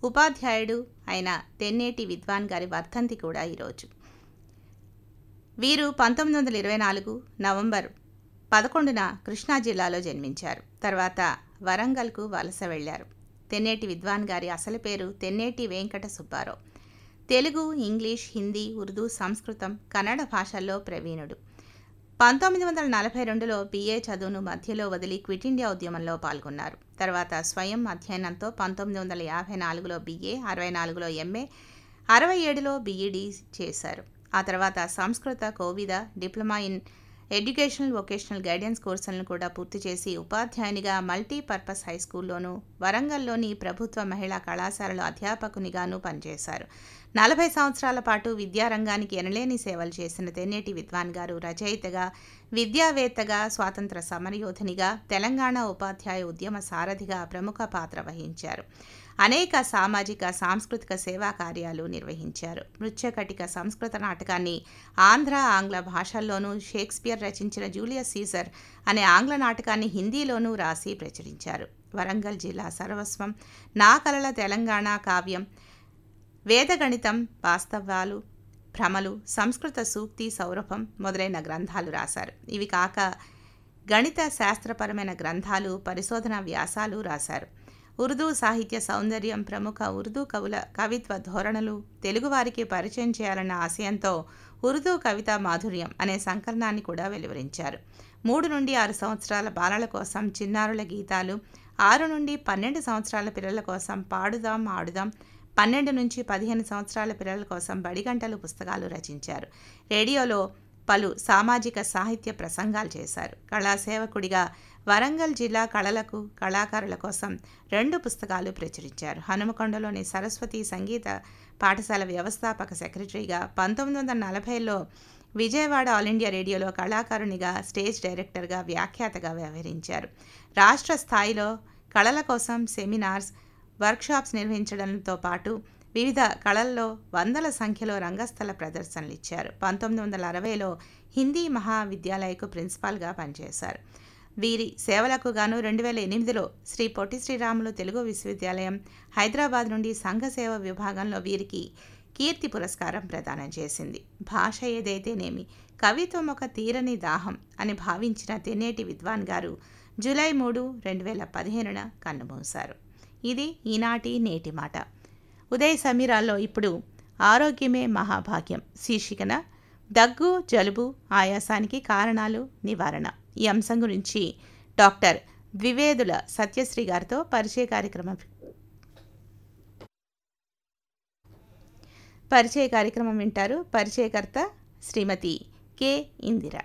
ఉపాధ్యాయుడు అయిన తెన్నేటి విద్వాన్ గారి వర్ధంతి కూడా ఈరోజు వీరు పంతొమ్మిది వందల ఇరవై నాలుగు నవంబర్ పదకొండున కృష్ణా జిల్లాలో జన్మించారు తర్వాత వరంగల్కు వలస వెళ్లారు తెన్నేటి విద్వాన్ గారి అసలు పేరు తెన్నేటి వెంకట సుబ్బారావు తెలుగు ఇంగ్లీష్ హిందీ ఉర్దూ సంస్కృతం కన్నడ భాషల్లో ప్రవీణుడు పంతొమ్మిది వందల నలభై రెండులో బీఏ చదువును మధ్యలో వదిలి క్విట్ ఇండియా ఉద్యమంలో పాల్గొన్నారు తర్వాత స్వయం అధ్యయనంతో పంతొమ్మిది వందల యాభై నాలుగులో బీఏ అరవై నాలుగులో ఎంఏ అరవై ఏడులో బీఈడీ చేశారు ఆ తర్వాత సంస్కృత కోవిద diploma in educational vocational guidance కోర్సులను కూడా పూర్తి చేసి ఉపాధ్యాయునిగా మల్టీపర్పస్ హై స్కూల్లోనూ వరంగల్లోని ప్రభుత్వ మహిళా కళాశాలలో అధ్యాపకునిగాను పనిచేశారు నలభై సంవత్సరాల పాటు విద్యారంగానికి ఎనలేని సేవలు చేసిన తెన్నేటి విద్వాన్ గారు రచయితగా విద్యావేత్తగా స్వాతంత్ర సమరయోధనిగా తెలంగాణ ఉపాధ్యాయ ఉద్యమ సారథిగా ప్రముఖ పాత్ర వహించారు అనేక సామాజిక సాంస్కృతిక సేవా కార్యాలు నిర్వహించారు నృత్యకటిక సంస్కృత నాటకాన్ని ఆంధ్ర ఆంగ్ల భాషల్లోనూ షేక్స్పియర్ రచించిన జూలియస్ సీజర్ అనే ఆంగ్ల నాటకాన్ని హిందీలోనూ రాసి ప్రచురించారు వరంగల్ జిల్లా సర్వస్వం నా కలల తెలంగాణ కావ్యం వేదగణితం వాస్తవాలు భ్రమలు సంస్కృత సూక్తి సౌరభం మొదలైన గ్రంథాలు రాశారు ఇవి కాక గణిత శాస్త్రపరమైన గ్రంథాలు పరిశోధన వ్యాసాలు రాశారు ఉర్దూ సాహిత్య సౌందర్యం ప్రముఖ ఉర్దూ కవుల కవిత్వ ధోరణులు తెలుగువారికి పరిచయం చేయాలన్న ఆశయంతో ఉర్దూ కవిత మాధుర్యం అనే సంకలనాన్ని కూడా వెలువరించారు మూడు నుండి ఆరు సంవత్సరాల బాలల కోసం చిన్నారుల గీతాలు ఆరు నుండి పన్నెండు సంవత్సరాల పిల్లల కోసం పాడుదాం ఆడుదాం పన్నెండు నుంచి పదిహేను సంవత్సరాల పిల్లల కోసం బడిగంటలు పుస్తకాలు రచించారు రేడియోలో పలు సామాజిక సాహిత్య ప్రసంగాలు చేశారు కళాసేవకుడిగా వరంగల్ జిల్లా కళలకు కళాకారుల కోసం రెండు పుస్తకాలు ప్రచురించారు హనుమకొండలోని సరస్వతి సంగీత పాఠశాల వ్యవస్థాపక సెక్రటరీగా పంతొమ్మిది వందల నలభైలో విజయవాడ ఆల్ ఇండియా రేడియోలో కళాకారునిగా స్టేజ్ డైరెక్టర్గా వ్యాఖ్యాతగా వ్యవహరించారు రాష్ట్ర స్థాయిలో కళల కోసం సెమినార్స్ వర్క్షాప్స్ నిర్వహించడంతో పాటు వివిధ కళల్లో వందల సంఖ్యలో రంగస్థల ప్రదర్శనలు ఇచ్చారు పంతొమ్మిది వందల అరవైలో హిందీ మహావిద్యాలయకు ప్రిన్సిపాల్గా పనిచేశారు వీరి సేవలకు గాను రెండు వేల ఎనిమిదిలో శ్రీ పొట్టి శ్రీరాములు తెలుగు విశ్వవిద్యాలయం హైదరాబాద్ నుండి సంఘ సేవ విభాగంలో వీరికి కీర్తి పురస్కారం ప్రదానం చేసింది భాష ఏదైతేనేమి కవిత్వం ఒక తీరని దాహం అని భావించిన తెన్నేటి విద్వాన్ గారు జూలై మూడు రెండు వేల పదిహేనున కన్నుమూశారు ఇది ఈనాటి నేటి మాట ఉదయ సమీరాల్లో ఇప్పుడు ఆరోగ్యమే మహాభాగ్యం శీర్షికన దగ్గు జలుబు ఆయాసానికి కారణాలు నివారణ ఈ అంశం గురించి డాక్టర్ ద్వివేదుల సత్యశ్రీ గారితో పరిచయ కార్యక్రమం పరిచయ కార్యక్రమం వింటారు పరిచయకర్త శ్రీమతి కె ఇందిర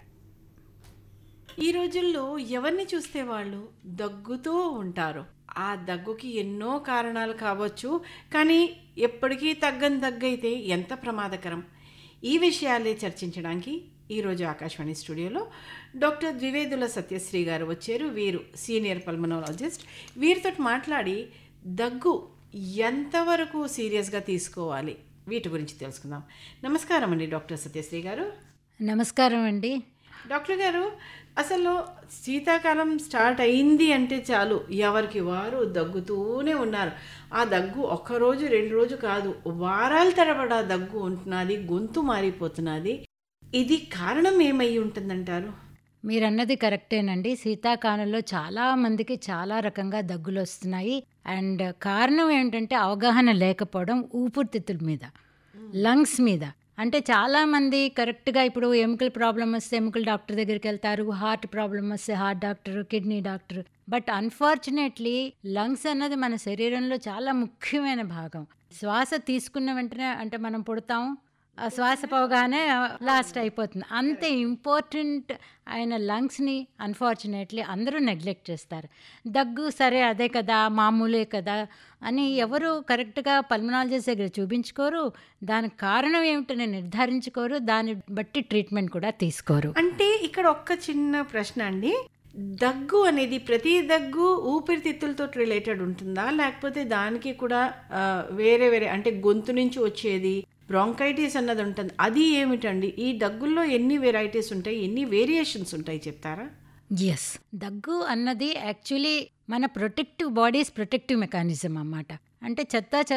ఈ రోజుల్లో ఎవరిని చూస్తే వాళ్ళు దగ్గుతూ ఉంటారు ఆ దగ్గుకి ఎన్నో కారణాలు కావచ్చు కానీ ఎప్పటికీ తగ్గని దగ్గైతే ఎంత ప్రమాదకరం ఈ విషయాలే చర్చించడానికి ఈరోజు ఆకాశవాణి స్టూడియోలో డాక్టర్ ద్వివేదుల సత్యశ్రీ గారు వచ్చారు వీరు సీనియర్ పల్మనాలజిస్ట్ వీరితో మాట్లాడి దగ్గు ఎంతవరకు సీరియస్గా తీసుకోవాలి వీటి గురించి తెలుసుకుందాం నమస్కారం అండి డాక్టర్ సత్యశ్రీ గారు నమస్కారం అండి డాక్టర్ గారు అసలు శీతాకాలం స్టార్ట్ అయింది అంటే చాలు ఎవరికి వారు దగ్గుతూనే ఉన్నారు ఆ దగ్గు ఒక్కరోజు రెండు రోజు కాదు వారాల తరబడా దగ్గు ఉంటున్నది గొంతు మారిపోతున్నది ఇది కారణం ఏమై ఉంటుందంటారు మీరన్నది కరెక్టేనండి శీతాకాలంలో చాలా మందికి చాలా రకంగా దగ్గులు వస్తున్నాయి అండ్ కారణం ఏంటంటే అవగాహన లేకపోవడం ఊపిరితిత్తుల మీద లంగ్స్ మీద అంటే చాలామంది కరెక్ట్గా ఇప్పుడు ఎముకల ప్రాబ్లం వస్తే ఎముకల డాక్టర్ దగ్గరికి వెళ్తారు హార్ట్ ప్రాబ్లం వస్తే heart doctor kidney doctor but unfortunately lungs అన్నది మన శరీరంలో చాలా ముఖ్యమైన భాగం శ్వాస తీసుకున్న వెంటనే అంటే మనం పుడతాం ఆ శ్వాస పోగానే లాస్ట్ అయిపోతుంది అంత ఇంపార్టెంట్ ఆయన లంగ్స్ని అన్ఫార్చునేట్లీ అందరూ నెగ్లెక్ట్ చేస్తారు దగ్గు సరే అదే కదా మామూలే కదా అని ఎవరు కరెక్ట్గా పల్మనాలజిస్ట్ దగ్గర చూపించుకోరు దానికి కారణం ఏమిటని నిర్ధారించుకోరు దాన్ని బట్టి ట్రీట్మెంట్ కూడా తీసుకోరు అంటే ఇక్కడ ఒక్క చిన్న ప్రశ్న అండి దగ్గు అనేది ప్రతి దగ్గు ఊపిరితిత్తులతో రిలేటెడ్ ఉంటుందా లేకపోతే దానికి కూడా ఆ, వేరే వేరే అంటే గొంతు నుంచి వచ్చేది బ్రాంకైటిస్ అన్నది ఉంటుంది అది ఏమిటండి ఈ దగ్గుల్లో ఎన్ని వెరైటీస్ ఉంటాయి ఎన్ని వేరియేషన్స్ ఉంటాయి చెప్తారా ఎస్ దగ్గు అన్నది యాక్చువల్లీ మన ప్రొటెక్టివ్ బాడీస్ ప్రొటెక్టివ్ మెకానిజం అన్నమాట అంటే చెత్త చెత్త